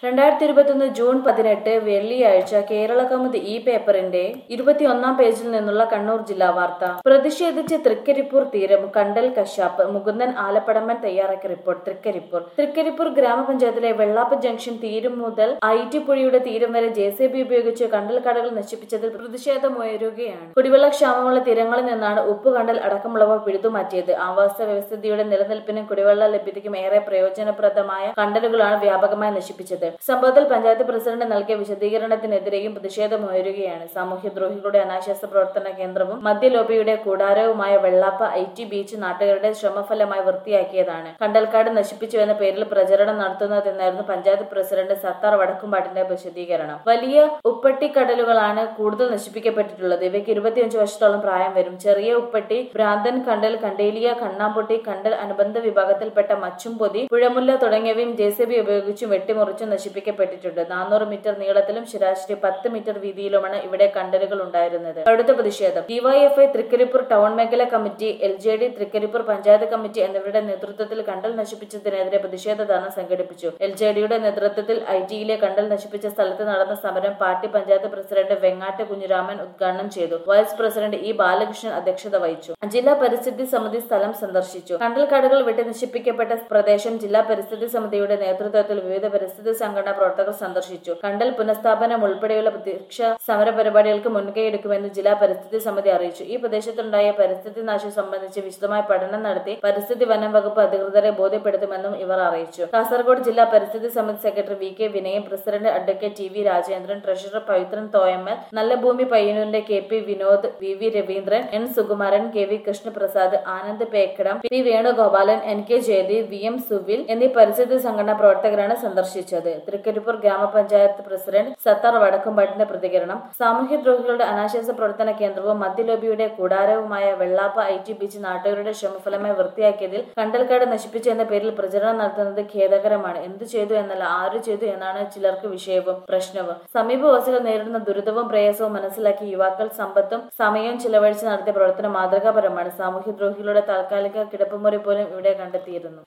രണ്ടായിരത്തി ഇരുപത്തൊന്ന് ജൂൺ പതിനെട്ട് വെള്ളിയാഴ്ച കേരള കൗമുദി ഈ പേപ്പറിന്റെ ഇരുപത്തിയൊന്നാം പേജിൽ നിന്നുള്ള കണ്ണൂർ ജില്ലാ വാർത്ത പ്രതിഷേധിച്ച് തൃക്കരിപ്പൂർ തീരം കണ്ടൽ കശാപ്പ് മുകുന്ദൻ ആലപ്പടമ്പൻ തയ്യാറാക്കിയ റിപ്പോർട്ട് തൃക്കരിപ്പൂർ തൃക്കരിപ്പൂർ ഗ്രാമപഞ്ചായത്തിലെ വെള്ളാപ്പ് ജംഗ്ഷൻ തീരം മുതൽ ഐറ്റിപ്പുഴയുടെ തീരം വരെ ജെ സി ബി ഉപയോഗിച്ച് കണ്ടൽ കടകൾ നശിപ്പിച്ചതിൽ പ്രതിഷേധമുയരുകയാണ് കുടിവെള്ള ക്ഷാമമുള്ള തീരങ്ങളിൽ നിന്നാണ് ഉപ്പ് കണ്ടൽ അടക്കമുള്ളവ പിഴുതുമാറ്റിയത് ആവാസ വ്യവസ്ഥിതിയുടെ നിലനിൽപ്പിനും കുടിവെള്ള ലഭ്യതയ്ക്കും ഏറെ പ്രയോജനപ്രദമായ കണ്ടലുകളാണ് വ്യാപകമായി നശിപ്പിച്ചത് സംഭവത്തിൽ പഞ്ചായത്ത് പ്രസിഡന്റ് നൽകിയ വിശദീകരണത്തിനെതിരെയും പ്രതിഷേധമുയരുകയാണ് സാമൂഹ്യദ്രോഹികളുടെ അനാശാസ്യ പ്രവർത്തന കേന്ദ്രവും മദ്യലോബിയുടെ കൂടാരവുമായ വെള്ളാപ്പ ഐ ടി ബീച്ച് നാട്ടുകാരുടെ ശ്രമഫലമായി വൃത്തിയാക്കിയതാണ് കണ്ടൽക്കാട് നശിപ്പിച്ചു എന്ന പേരിൽ പ്രചരണം നടത്തുന്നതെന്നായിരുന്നു പഞ്ചായത്ത് പ്രസിഡന്റ് സത്താർ വടക്കുംപാട്ടിന്റെ വിശദീകരണം വലിയ ഉപ്പട്ടിക്കടലുകളാണ് കൂടുതൽ നശിപ്പിക്കപ്പെട്ടിട്ടുള്ളത് ഇവയ്ക്ക് ഇരുപത്തിയഞ്ച് വർഷത്തോളം പ്രായം വരും ചെറിയ ഉപ്പട്ടി ഭ്രാന്തൻ കണ്ടൽ കണ്ടേലിയ കണ്ണാമ്പൊട്ടി കണ്ടൽ അനുബന്ധ വിഭാഗത്തിൽപ്പെട്ട മച്ചുംപൊതി പുഴമുല്ല തുടങ്ങിയവയും ജെ സി ബി ഉപയോഗിച്ചും വെട്ടിമുറിച്ചും നശിപ്പിക്കപ്പെട്ടിട്ടുണ്ട് നാനൂറ് മീറ്റർ നീളത്തിലും ശരാശരി പത്ത് മീറ്റർ വീതിയിലുമാണ് ഇവിടെ കണ്ടലുകൾ ഉണ്ടായിരുന്നത് അടുത്ത പ്രതിഷേധം ഡിവൈഎഫ്ഐ തൃക്കരിപ്പൂർ ടൗൺ മേഖല committee L J D Trikaripur panchayat committee എന്നിവരുടെ നേതൃത്വത്തിൽ കണ്ടൽ നശിപ്പിച്ചതിനെതിരെ പ്രതിഷേധ ധർണ സംഘടിപ്പിച്ചു എൽ ജെ ഡിയുടെ നേതൃത്വത്തിൽ ഐ ടിയിലെ കണ്ടൽ നശിപ്പിച്ച സ്ഥലത്ത് നടന്ന സമരം പാർട്ടി പഞ്ചായത്ത് പ്രസിഡന്റ് വെങ്ങാട്ട് കുഞ്ഞിരാമൻ ഉദ്ഘാടനം ചെയ്തു വൈസ് പ്രസിഡന്റ് ഇ ബാലകൃഷ്ണൻ അധ്യക്ഷത വഹിച്ചു ജില്ലാ പരിസ്ഥിതി സമിതി സ്ഥലം സന്ദർശിച്ചു കണ്ടൽക്കാടുകൾ വെട്ടി നശിപ്പിക്കപ്പെട്ട പ്രദേശം ജില്ലാ പരിസ്ഥിതി സമിതിയുടെ നേതൃത്വത്തിൽ വിവിധ പരിസ്ഥിതി സംഘടനാ പ്രവർത്തകർ സന്ദർശിച്ചു കണ്ടൽ പുനഃസ്ഥാപനം ഉൾപ്പെടെയുള്ള പ്രത്യക്ഷ സമര പരിപാടികൾക്ക് മുൻകൈയെടുക്കുമെന്ന് ജില്ലാ പരിസ്ഥിതി സമിതി അറിയിച്ചു ഈ പ്രദേശത്തുണ്ടായ പരിസ്ഥിതി നാശം സംബന്ധിച്ച് വിശദമായ പഠനം നടത്തി പരിസ്ഥിതി വനം വകുപ്പ് അധികൃതരെ ബോധ്യപ്പെടുത്തുമെന്നും ഇവർ അറിയിച്ചു കാസർഗോഡ് ജില്ലാ പരിസ്ഥിതി സമിതി secretary V K Vinayan president advocate T V Rajendran treasurer Pavithran Thoyammal Nalla Bhoomi പയ്യന്നൂരിന്റെ K P Vinod V V Raveendran N Sukumaran K V Krishnaprasad Anand Pekkadam P Venugopalan N K Jayadeep V M Suvil എന്നീ പരിസ്ഥിതി സംഘടനാ പ്രവർത്തകരാണ് സന്ദർശിച്ചത് തൃക്കരിപ്പൂർ ഗ്രാമപഞ്ചായത്ത് പ്രസിഡന്റ് സത്താർ വടക്കുംപാട്ടിന്റെ പ്രതികരണം സാമൂഹ്യദ്രോഹികളുടെ അനാശാസ്യ പ്രവർത്തന കേന്ദ്രവും മദ്യലോബിയുടെ കൂടാരവുമായ വെള്ളാപ്പ ഐ ടി ബീച്ച് നാട്ടുകാരുടെ ശ്രമഫലമായി വൃത്തിയാക്കിയതിൽ കണ്ടൽക്കാട് നശിപ്പിച്ചു എന്ന പേരിൽ പ്രചരണം നടത്തുന്നത് ഖേദകരമാണ് എന്തു ചെയ്തു എന്നല്ല ആര് ചെയ്തു എന്നാണ് ചിലർക്ക് വിഷയവും പ്രശ്നവും സമീപവാസികൾ നേരിടുന്ന ദുരിതവും പ്രയാസവും മനസ്സിലാക്കി യുവാക്കൾ സമ്പത്തും സമയവും ചിലവഴിച്ച് നടത്തിയ പ്രവർത്തനം മാതൃകാപരമാണ് സാമൂഹ്യദ്രോഹികളുടെ താൽക്കാലിക കിടപ്പുമുറി പോലും ഇവിടെ കണ്ടെത്തിയിരുന്നു